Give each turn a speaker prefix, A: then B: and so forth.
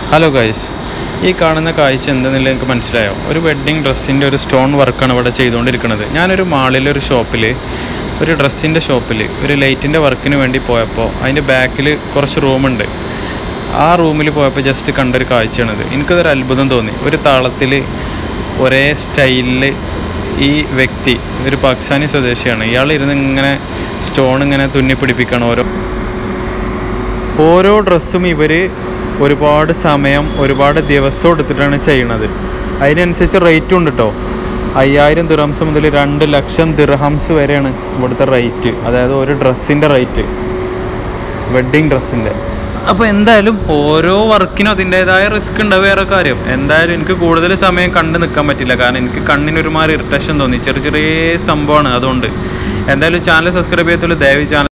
A: hello guys ഈ കാണുന്ന കാഴ്ച എന്തെന്നില്ല എനിക്ക് മനസ്സിലായോ ഒരു വെഡ്ഡിങ് ഡ്രസ്സിൻ്റെ ഒരു സ്റ്റോൺ വർക്കാണ് ഇവിടെ ചെയ്തുകൊണ്ടിരിക്കുന്നത് ഞാനൊരു മാളിലെ ഒരു ഷോപ്പിൽ ഒരു ഡ്രസ്സിൻ്റെ ഷോപ്പിൽ ഒരു ലൈറ്റിൻ്റെ വർക്കിന് വേണ്ടി പോയപ്പോൾ അതിൻ്റെ ബാക്കിൽ കുറച്ച് റൂമുണ്ട് ആ റൂമിൽ പോയപ്പോൾ ജസ്റ്റ് കണ്ടൊരു കാഴ്ചയാണിത് എനിക്കതൊരു അത്ഭുതം തോന്നി ഒരു താളത്തിൽ ഒരേ സ്റ്റൈലിൽ ഈ വ്യക്തി ഒരു പാകിസ്ഥാനി സ്വദേശിയാണ് ഇയാൾ ഇരുന്ന് ഇങ്ങനെ സ്റ്റോൺ ഇങ്ങനെ തുന്നി പിടിപ്പിക്കണം ഓരോ ഓരോ ഡ്രസ്സും ഇവർ ഒരുപാട് സമയം ഒരുപാട് ദിവസം എടുത്തിട്ടാണ് ചെയ്യണത് അതിനനുസരിച്ച് റേറ്റും ഉണ്ട് കേട്ടോ അയ്യായിരം ദിർഹംസ് മുതൽ രണ്ട് ലക്ഷം ദിർഹംസ് വരെയാണ് ഇവിടുത്തെ റേറ്റ് അതായത് ഒരു ഡ്രസ്സിൻ്റെ റേറ്റ് വെഡ്ഡിങ് ഡ്രസ്സിൻ്റെ അപ്പോൾ എന്തായാലും ഓരോ വർക്കിനും അതിൻ്റേതായ റിസ്ക് ഉണ്ട് വേറെ കാര്യം എന്തായാലും എനിക്ക് കൂടുതൽ സമയം കണ്ടു നിൽക്കാൻ പറ്റില്ല കാരണം എനിക്ക് കണ്ണിന് ഒരുമാതിരി ഇറിറ്റേഷൻ തോന്നി ചെറിയ ചെറിയ സംഭവമാണ് അതുകൊണ്ട് എന്തായാലും ചാനൽ സബ്സ്ക്രൈബ് ചെയ്യത്തുള്ളൂ ദയവ് ചാനൽ